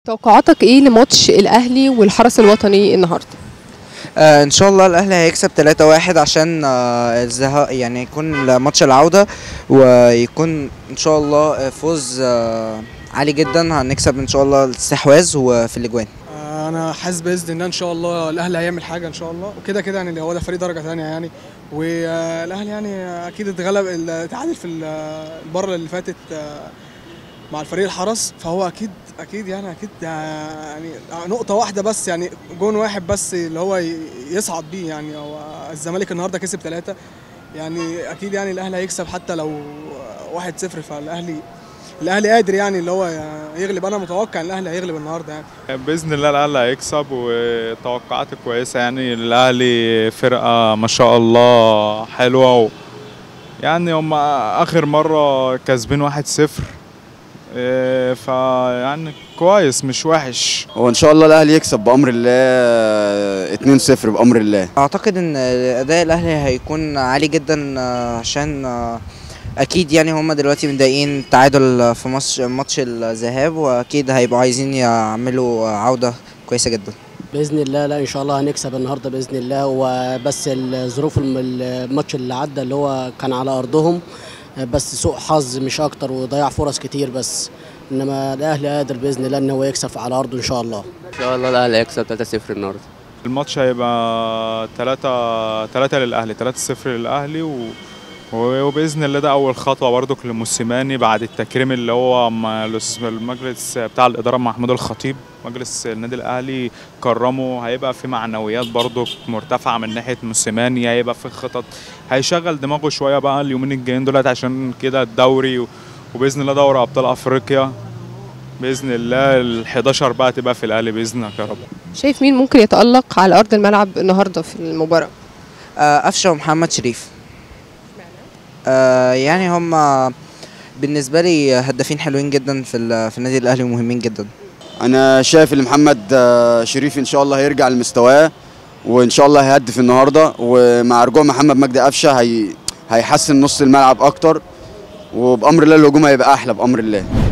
توقعاتك ايه لماتش الاهلي والحرس الوطني النهارده آه ان شاء الله الاهلي هيكسب 3-1 عشان آه الزها يعني يكون ماتش العوده ويكون ان شاء الله فوز آه عالي جدا هنكسب ان شاء الله الاستحواذ وفي الاجوان انا حاسس باذن الله ان شاء الله الاهلي هيعمل حاجه ان شاء الله وكده كده يعني هو ده فريق درجه ثانيه يعني والاهلي يعني اكيد اتغلب اتعادل في المره اللي فاتت مع الفريق الحرس فهو اكيد اكيد يعني اكيد يعني نقطه واحده بس يعني جون واحد بس اللي هو يصعد بيه يعني هو الزمالك النهارده كسب ثلاثه يعني اكيد يعني الاهلي هيكسب حتى لو 1-0 فالاهلي الاهلي قادر يعني اللي هو يغلب انا متوقع ان الاهلي هيغلب النهارده يعني باذن الله الاهلي هيكسب وتوقعاتي كويسه يعني الاهلي فرقه ما شاء الله حلوه و يعني هم اخر مره كاسبين 1-0 فيعني كويس مش وحش هو ان شاء الله الاهلي يكسب بامر الله 2-0 بامر الله اعتقد ان اداء الاهلي هيكون عالي جدا عشان اكيد يعني هم دلوقتي متضايقين تعادل في ماتش ماتش الذهاب واكيد هيبقوا عايزين يعملوا عوده كويسه جدا باذن الله لا ان شاء الله هنكسب النهارده باذن الله وبس الظروف الماتش اللي عدى اللي هو كان على ارضهم بس سوء حظ مش اكتر وضيع فرص كتير بس انما الاهلي قادر باذن الله ان هو يكسب على ارضه ان شاء الله ان شاء الله الاهلي هيكسب 3-0 النهارده الماتش هيبقى 3 3 للاهلي 3-0 للاهلي و وباذن الله ده اول خطوه برضك لموسيماني بعد التكريم اللي هو المجلس بتاع الاداره مع محمود الخطيب مجلس النادي الاهلي كرمه هيبقى في معنويات برضك مرتفعه من ناحيه موسيماني هيبقى في خطط هيشغل دماغه شويه بقى اليومين الجايين دولت عشان كده الدوري وباذن الله دوري ابطال افريقيا باذن الله ال 11 بقى تبقى في الاهلي باذنك يا رب شايف مين ممكن يتالق على ارض الملعب النهارده في المباراه آه قفشه ومحمد شريف آه يعني هم بالنسبه لي هدافين حلوين جدا في في النادي الاهلي ومهمين جدا انا شايف ان محمد شريف ان شاء الله هيرجع لمستواه وان شاء الله هيهدف النهارده ومع رجوع محمد مجدي قفشه هي هيحسن نص الملعب اكتر وبامر الله الهجوم هيبقى احلى بامر الله